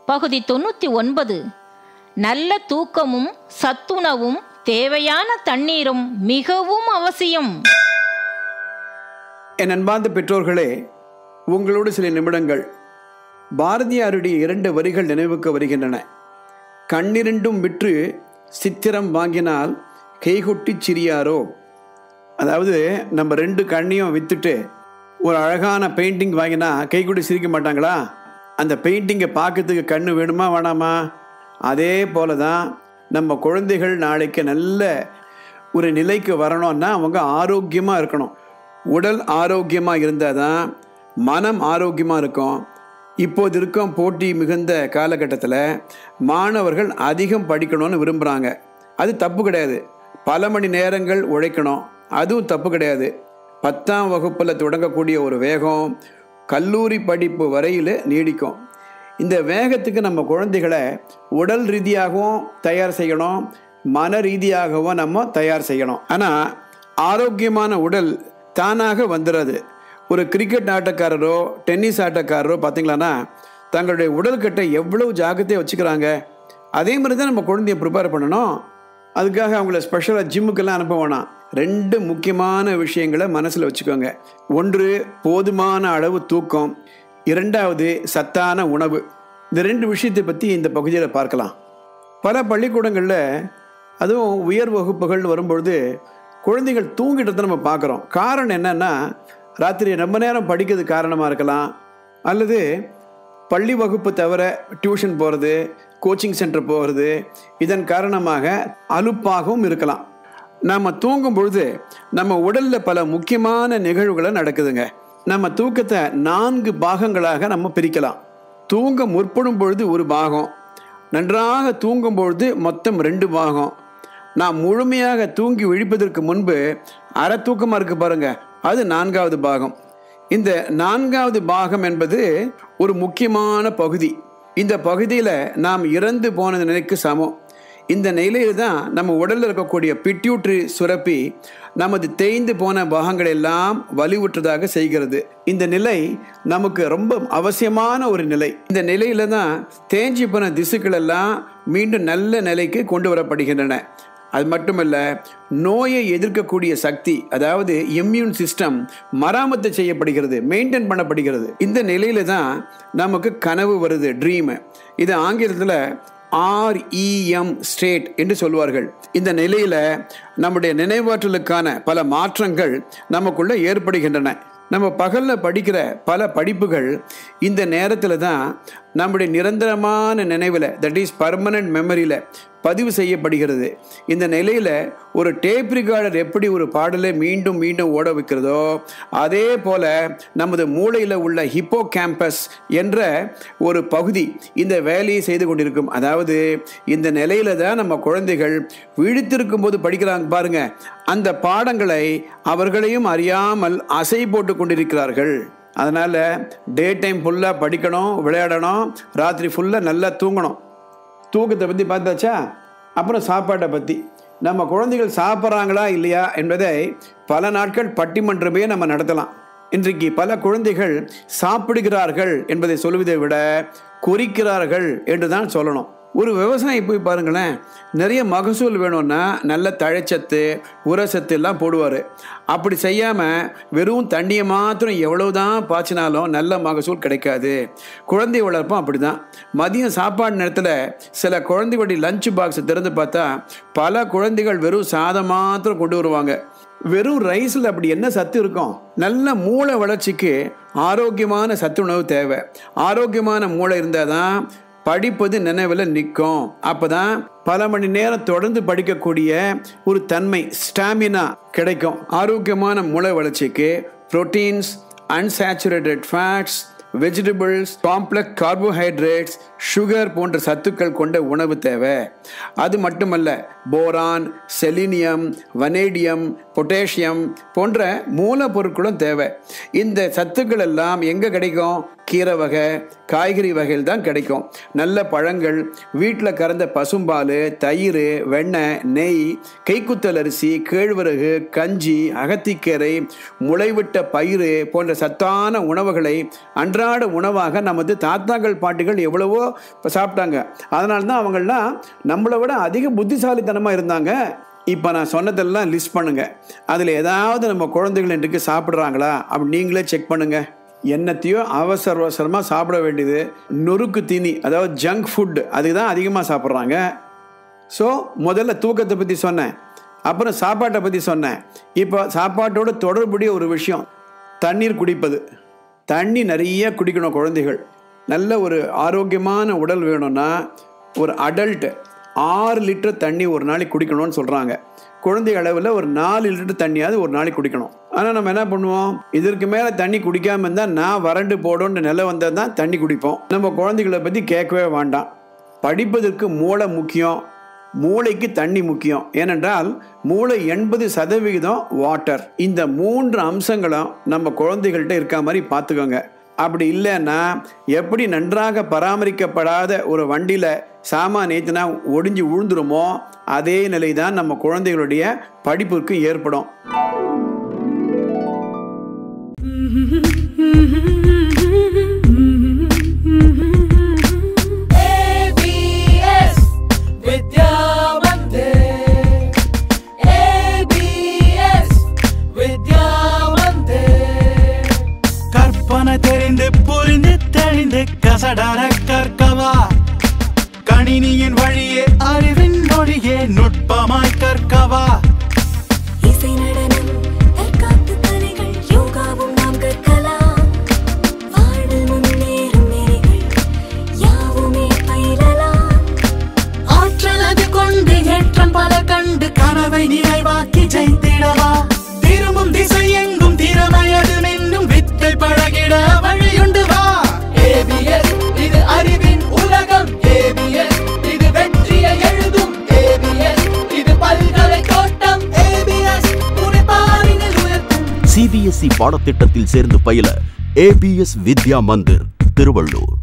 பகுதி தொண்ணூற்றி ஒன்பது நல்ல தூக்கமும் சத்துணவும் தேவையான தண்ணீரும் மிகவும் அவசியம் என் அன்பார்ந்த பெற்றோர்களே உங்களோடு சில நிமிடங்கள் பாரதியாருடைய இரண்டு வரிகள் நினைவுக்கு வருகின்றன கண்ணிரண்டும் விற்று சித்திரம் வாங்கினால் கைகொட்டி சிரியாரோ அதாவது நம்ம ரெண்டு கண்ணையும் விற்றுட்டு ஒரு அழகான பெயிண்டிங் வாங்கினா கைகொட்டி சிரிக்க மாட்டாங்களா அந்த பெயிண்டிங்கை பார்க்கறதுக்கு கண்ணு வேணுமா வேணாமா அதே போல தான் நம்ம குழந்தைகள் நாளைக்கு நல்ல ஒரு நிலைக்கு வரணும்னா அவங்க ஆரோக்கியமாக இருக்கணும் உடல் ஆரோக்கியமாக இருந்தால் தான் மனம் ஆரோக்கியமாக இருக்கும் இப்போது இருக்கும் போட்டி மிகுந்த காலகட்டத்தில் மாணவர்கள் அதிகம் படிக்கணும்னு விரும்புகிறாங்க அது தப்பு கிடையாது பல மணி நேரங்கள் உழைக்கணும் அதுவும் தப்பு கிடையாது பத்தாம் வகுப்பில் தொடங்கக்கூடிய ஒரு வேகம் கல்லூரி படிப்பு வரையில் நீடிக்கும் இந்த வேகத்துக்கு நம்ம குழந்தைகளை உடல் ரீதியாகவும் தயார் செய்யணும் மன ரீதியாகவும் நம்ம தயார் செய்யணும் ஆனால் ஆரோக்கியமான உடல் தானாக வந்துடுறது ஒரு கிரிக்கெட் ஆட்டக்காரரோ டென்னிஸ் ஆட்டக்காரரோ பார்த்தீங்களான்னா தங்களுடைய உடல்கட்டை எவ்வளவு ஜாக்கிரதையாக வச்சுக்கிறாங்க அதே மாதிரி தான் நம்ம குழந்தைய ப்ரிப்பேர் பண்ணணும் அதுக்காக அவங்கள ஸ்பெஷலாக ஜிம்முக்கெல்லாம் அனுப்ப வேணாம் ரெண்டு முக்கியமான விஷயங்களை மனசில் வச்சுக்கோங்க ஒன்று போதுமான அளவு தூக்கம் இரண்டாவது சத்தான உணவு இந்த ரெண்டு விஷயத்தை பற்றி இந்த பகுதியில் பார்க்கலாம் பல பள்ளிக்கூடங்களில் அதுவும் உயர் வகுப்புகள் வரும்பொழுது குழந்தைகள் தூங்கிட்டதை நம்ம பார்க்குறோம் காரணம் என்னன்னா ராத்திரி ரொம்ப நேரம் படிக்கிறது காரணமாக இருக்கலாம் அல்லது பள்ளி வகுப்பு தவிர டியூஷன் போகிறது கோச்சிங் சென்டர் போகிறது இதன் காரணமாக அலுப்பாகவும் இருக்கலாம் நாம் தூங்கும் பொழுது நம்ம உடலில் பல முக்கியமான நிகழ்வுகளை நடக்குதுங்க நம்ம தூக்கத்தை நான்கு பாகங்களாக நம்ம பிரிக்கலாம் தூங்க முற்படும் பொழுது ஒரு பாகம் நன்றாக தூங்கும் பொழுது மொத்தம் ரெண்டு பாகம் நாம் முழுமையாக தூங்கி விழிப்பதற்கு முன்பு அரை தூக்கமாக இருக்கு பாருங்க அது நான்காவது பாகம் இந்த நான்காவது பாகம் என்பது ஒரு முக்கியமான பகுதி இந்த பகுதியில் நாம் இறந்து போன நிலைக்கு சமம் இந்த நிலையில தான் நம்ம உடலில் இருக்கக்கூடிய பிட்யூட்ரி சுரப்பி நமது தேய்ந்து போன பாகங்கள் எல்லாம் வலிவுற்றதாக செய்கிறது இந்த நிலை நமக்கு ரொம்ப அவசியமான ஒரு நிலை இந்த நிலையில தான் தேஞ்சி போன திசுக்கள் எல்லாம் மீண்டும் நல்ல நிலைக்கு கொண்டு வரப்படுகின்றன அது மட்டுமல்ல நோயை எதிர்க்கக்கூடிய சக்தி அதாவது இம்யூன் சிஸ்டம் மராமத்து செய்யப்படுகிறது மெயின்டைன் பண்ணப்படுகிறது இந்த நிலையில தான் நமக்கு கனவு வருது ட்ரீம் இது ஆங்கிலத்தில் ஆர்இஎம் ஸ்டேட் என்று சொல்வார்கள் இந்த நிலையில நம்முடைய நினைவாற்றலுக்கான பல மாற்றங்கள் நமக்குள்ள ஏற்படுகின்றன நம்ம பகல்ல படிக்கிற பல படிப்புகள் இந்த நேரத்தில் தான் நம்முடைய நிரந்தரமான நினைவில் தட் இஸ் பர்மனன்ட் மெமரியில் பதிவு செய்யப்படுகிறது இந்த நிலையில் ஒரு டேப் ரிகார்டர் எப்படி ஒரு பாடலை மீண்டும் மீண்டும் ஓட வைக்கிறதோ அதே போல நமது மூளையில் உள்ள ஹிப்போ கேம்பஸ் என்ற ஒரு பகுதி இந்த வேலையை செய்து கொண்டிருக்கும் அதாவது இந்த நிலையில தான் நம்ம குழந்தைகள் விழித்திருக்கும் போது படிக்கிறாங்க பாருங்க அந்த பாடங்களை அவர்களையும் அறியாமல் அசை போட்டு கொண்டிருக்கிறார்கள் அதனால் டே டைம் ஃபுல்லாக படிக்கணும் விளையாடணும் ராத்திரி ஃபுல்லாக நல்லா தூங்கணும் தூக்கத்தை பற்றி பார்த்தாச்சா அப்புறம் சாப்பாட்டை பற்றி நம்ம குழந்தைகள் சாப்பிட்றாங்களா இல்லையா என்பதை பல நாட்கள் பட்டிமன்றமே நம்ம நடத்தலாம் இன்றைக்கு பல குழந்தைகள் சாப்பிடுகிறார்கள் என்பதை சொல்வதை விட குறிக்கிறார்கள் என்று தான் சொல்லணும் ஒரு விவசாயி போய் பாருங்களேன் நிறைய மகசூல் வேணும்னா நல்ல தழைச்சத்து உரசத்து எல்லாம் போடுவார் அப்படி செய்யாமல் வெறும் தண்ணியை மாத்திரம் எவ்வளவுதான் பாய்ச்சினாலும் நல்ல மகசூல் கிடைக்காது குழந்தை வளர்ப்பும் அப்படி தான் மதியம் சாப்பாடு நேரத்தில் சில குழந்தைகளுடைய லஞ்ச் பாக்ஸ் திறந்து பார்த்தா பல குழந்தைகள் வெறும் சாதம் மாத்திரம் கொண்டு வருவாங்க வெறும் ரைஸில் அப்படி என்ன சத்து இருக்கும் நல்ல மூளை வளர்ச்சிக்கு ஆரோக்கியமான சத்துணவு தேவை ஆரோக்கியமான மூளை இருந்தால் தான் படிப்பது நினைவில் நிற்கும் அப்போ தான் பல மணி நேரம் தொடர்ந்து படிக்கக்கூடிய ஒரு தன்மை ஸ்டாமினா கிடைக்கும் ஆரோக்கியமான மூளை வளர்ச்சிக்கு proteins unsaturated fats vegetables complex carbohydrates sugar போன்ற சத்துக்கள் கொண்ட உணவு தேவை அது மட்டுமல்ல போரான் செலினியம் வனேடியம் பொட்டாசியம் போன்ற மூலப்பொருட்களும் தேவை இந்த சத்துக்கள் எல்லாம் எங்கே கிடைக்கும் கீரை வகை காய்கறி வகைகள் தான் கிடைக்கும் நல்ல பழங்கள் வீட்டில் கறந்த பசும்பால் தயிர் வெண்ணெய் நெய் கைக்குத்தல் அரிசி கேழ்வரகு கஞ்சி அகத்திக்கீரை முளைவிட்ட பயிறு போன்ற சத்தான உணவுகளை அன்றாட உணவாக நமது தாத்தாக்கள் பாட்டிகள் எவ்வளவோ இப்போ சாப்பிட்டாங்க அதனால தான் அவங்களாம் நம்மளை விட அதிக புத்திசாலித்தனமாக இருந்தாங்க இப்போ நான் சொன்னதெல்லாம் லிஸ்ட் பண்ணுங்க அதில் ஏதாவது நம்ம குழந்தைகள் இன்றைக்கு சாப்பிட்றாங்களா அப்படி நீங்களே செக் பண்ணுங்க என்னத்தையோ அவசர அவசரமாக சாப்பிட வேண்டியது நொறுக்கு தீனி அதாவது ஜங்க் ஃபுட் அதுக்கு தான் அதிகமாக சாப்பிட்றாங்க ஸோ முதல்ல தூக்கத்தை பற்றி சொன்னேன் அப்புறம் சாப்பாட்டை பற்றி சொன்னேன் இப்போ சாப்பாட்டோட தொடர்புடைய ஒரு விஷயம் தண்ணீர் குடிப்பது தண்ணி நிறைய குடிக்கணும் குழந்தைகள் நல்ல ஒரு ஆரோக்கியமான உடல் வேணும்னா ஒரு அடல்ட் ஆறு லிட்டர் தண்ணி ஒரு நாளைக்கு குடிக்கணும்னு சொல்கிறாங்க குழந்தை அளவில் ஒரு நாலு லிட்டர் தண்ணியாவது ஒரு நாளைக்கு குடிக்கணும் ஆனால் நம்ம என்ன பண்ணுவோம் இதற்கு மேலே தண்ணி குடிக்காமல் இருந்தால் நான் வறண்டு போடும்னு நிலை வந்தால் தான் தண்ணி குடிப்போம் நம்ம குழந்தைகளை பற்றி கேட்கவே வேண்டாம் படிப்பதற்கு மூளை முக்கியம் மூளைக்கு தண்ணி முக்கியம் ஏனென்றால் மூளை எண்பது சதவிகிதம் வாட்டர் இந்த மூன்று அம்சங்களும் நம்ம குழந்தைகள்கிட்ட இருக்க மாதிரி பார்த்துக்கோங்க அப்படி இல்லைன்னா எப்படி நன்றாக பராமரிக்கப்படாத ஒரு வண்டியில் சாமான் ஏற்றினா ஒடிஞ்சு விழுந்துருமோ அதே நிலை தான் நம்ம குழந்தைகளுடைய படிப்பிற்கு ஏற்படும் ABS Vidya Mandir ABS Vidya Mandir கற்பனை தெரிந்து புரிந்து தெளிந்து கசடர கற்கவா கணினியின் வழியே அறிவின் மொழியே நுட்பமாய் கற்கவா இசை நடனம் தற்காப்பு கலைகள் யோகாவும் நாம் கற்கலாம் வாழ்வில் முன்னேறும் நெறிகள் யாவுமே பயிலலாம் ஆற்றல் அது கொண்டு ஏற்றம் பல கண்டு கனவை நிறைவாக்கி ஜெயித்திடவா திரும்பும் திசை எங்கும் திறமையது மின்னும் வித்தை பழகிட வழியுண்டு வா ABS இது அறிவின் உலகம் ABS இது வெற்றியை எழுதும் ABS இது பல்கலை தோட்டம் ABS உன்னை பாரினில் உயர்த்தும் சிபிஎஸ்இ பாடத்திட்டத்தில் சேர்ந்து பயில ஏபிஎஸ் வித்யா மந்திர் திருவள்ளூர்